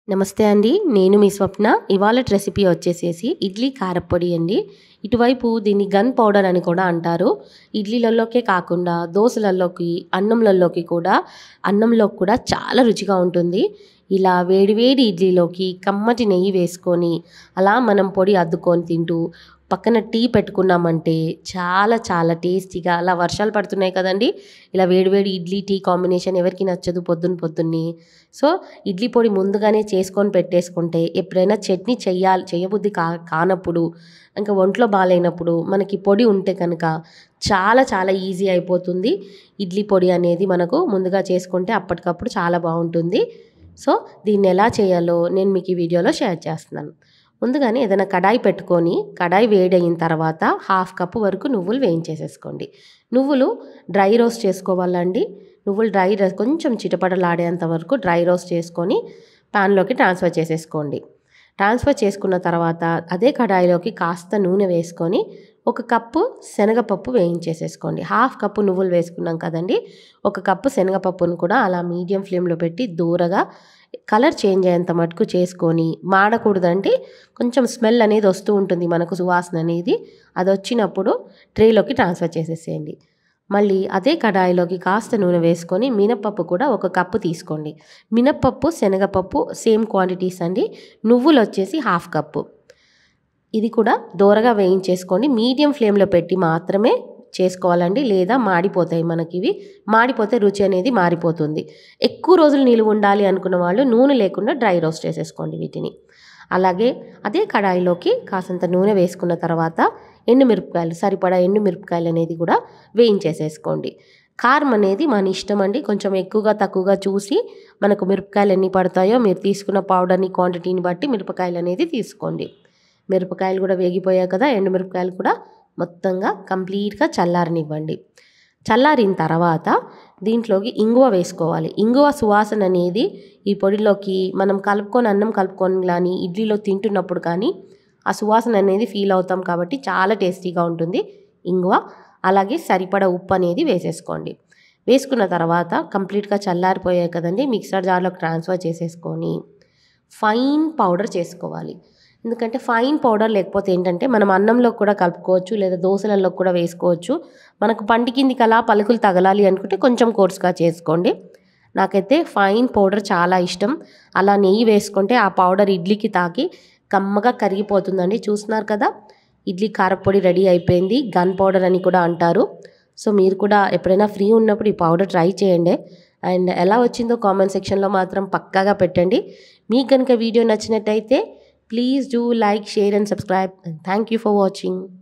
నమస్తే అండి నేను మీ స్వప్న ఇవాళ రెసిపీ వచ్చేసేసి ఇడ్లీ కారప్పొడి అండి ఇటువైపు దీన్ని గన్ పౌడర్ అని కూడా అంటారు ఇడ్లీలలోకే కాకుండా దోశలలోకి అన్నంలలోకి కూడా అన్నంలోకి కూడా చాలా రుచిగా ఉంటుంది ఇలా వేడివేడి ఇడ్లీలోకి కమ్మటి నెయ్యి వేసుకొని అలా మనం పొడి అద్దుకొని తింటూ పక్కన టీ పెట్టుకున్నామంటే చాలా చాలా టేస్టీగా అలా వర్షాలు పడుతున్నాయి కదండి ఇలా వేడివేడి ఇడ్లీ టీ కాంబినేషన్ ఎవరికి నచ్చదు పొద్దున్న పొద్దున్నే సో ఇడ్లీ పొడి ముందుగానే చేసుకొని పెట్టేసుకుంటే ఎప్పుడైనా చట్నీ చెయ్యాలి చేయబుద్ధి కా కానప్పుడు ఇంకా ఒంట్లో బాగాలేనప్పుడు మనకి పొడి ఉంటే కనుక చాలా చాలా ఈజీ అయిపోతుంది ఇడ్లీ పొడి అనేది మనకు ముందుగా చేసుకుంటే అప్పటికప్పుడు చాలా బాగుంటుంది సో దీన్ని ఎలా చేయాలో నేను మీకు ఈ వీడియోలో షేర్ చేస్తున్నాను ముందుగానే ఏదైనా కడాయి పెట్టుకొని కడాయి వేడయిన తర్వాత హాఫ్ కప్పు వరకు నువ్వులు వేయించేసేసుకోండి నువ్వులు డ్రై రోస్ట్ చేసుకోవాలండి నువ్వులు డ్రై కొంచెం చిటపటలాడేంత వరకు డ్రై రోస్ట్ చేసుకొని ప్యాన్లోకి ట్రాన్స్ఫర్ చేసేసుకోండి ట్రాన్స్ఫర్ చేసుకున్న తర్వాత అదే కడాయిలోకి కాస్త నూనె వేసుకొని ఒక కప్పు శనగపప్పు వేయించేసేసుకోండి హాఫ్ కప్పు నువ్వులు వేసుకున్నాం కదండి ఒక కప్పు శనగపప్పును కూడా అలా మీడియం ఫ్లేమ్లో పెట్టి దూరగా కలర్ చేంజ్ అయ్యేంత మటుకు చేసుకొని మాడకూడదంటే కొంచెం స్మెల్ అనేది వస్తూ ఉంటుంది మనకు సువాసన అనేది అది వచ్చినప్పుడు ట్రేలోకి ట్రాన్స్ఫర్ చేసేసేయండి మళ్ళీ అదే కడాయిలోకి కాస్త నూనె వేసుకొని మినప్పప్పు కూడా ఒక కప్పు తీసుకోండి మినప్పప్పు శనగపప్పు సేమ్ క్వాంటిటీస్ అండి నువ్వులు వచ్చేసి హాఫ్ కప్పు ఇది కూడా దూరగా వేయించేసుకోండి మీడియం ఫ్లేమ్లో పెట్టి మాత్రమే చేసుకోవాలండి లేదా మాడిపోతాయి మనకి ఇవి మాడిపోతే రుచి అనేది మారిపోతుంది ఎక్కువ రోజులు నిలువ ఉండాలి అనుకున్న వాళ్ళు నూనె లేకుండా డ్రై రోస్ట్ చేసేసుకోండి వీటిని అలాగే అదే కడాయిలోకి కాసంత నూనె వేసుకున్న తర్వాత ఎండుమిరపకాయలు సరిపడా ఎండుమిరపకాయలు అనేది కూడా వేయించేసేసుకోండి కారం అనేది మన ఇష్టం అండి కొంచెం ఎక్కువగా తక్కువగా చూసి మనకు మిరపకాయలు ఎన్ని పడతాయో మీరు తీసుకున్న పౌడర్ని క్వాంటిటీని బట్టి మిరపకాయలు అనేది తీసుకోండి మిరపకాయలు కూడా వేగిపోయాయి కదా ఎండుమిరపకాయలు కూడా మొత్తంగా కంప్లీట్గా చల్లారనివ్వండి చల్లారిన తర్వాత దీంట్లోకి ఇంగువ వేసుకోవాలి ఇంగువ సువాసన అనేది ఈ పొడిలోకి మనం కలుపుకొని అన్నం కలుపుకొని కానీ ఇడ్లీలో తింటున్నప్పుడు కానీ ఆ సువాసన అనేది ఫీల్ అవుతాం కాబట్టి చాలా టేస్టీగా ఉంటుంది ఇంగువ అలాగే సరిపడా ఉప్పు అనేది వేసేసుకోండి వేసుకున్న తర్వాత కంప్లీట్గా చల్లారిపోయాయి కదండి మిక్సర్ జార్లోకి ట్రాన్స్ఫర్ చేసేసుకొని ఫైన్ పౌడర్ చేసుకోవాలి ఎందుకంటే ఫైన్ పౌడర్ లేకపోతే ఏంటంటే మనం అన్నంలో కూడా కలుపుకోవచ్చు లేదా దోశలలో కూడా వేసుకోవచ్చు మనకు పంటి కిందికి అలా పలుకులు తగలాలి అనుకుంటే కొంచెం కోర్స్గా చేసుకోండి నాకైతే ఫైన్ పౌడర్ చాలా ఇష్టం అలా నెయ్యి వేసుకుంటే ఆ పౌడర్ ఇడ్లీకి తాకి కమ్మగా కరిగిపోతుందండి చూస్తున్నారు కదా ఇడ్లీ కారపొడి రెడీ అయిపోయింది గన్ పౌడర్ అని కూడా అంటారు సో మీరు కూడా ఎప్పుడైనా ఫ్రీ ఉన్నప్పుడు ఈ పౌడర్ ట్రై చేయండి అండ్ ఎలా వచ్చిందో కామెంట్ సెక్షన్లో మాత్రం పక్కాగా పెట్టండి మీకు కనుక వీడియో నచ్చినట్టయితే please do like share and subscribe and thank you for watching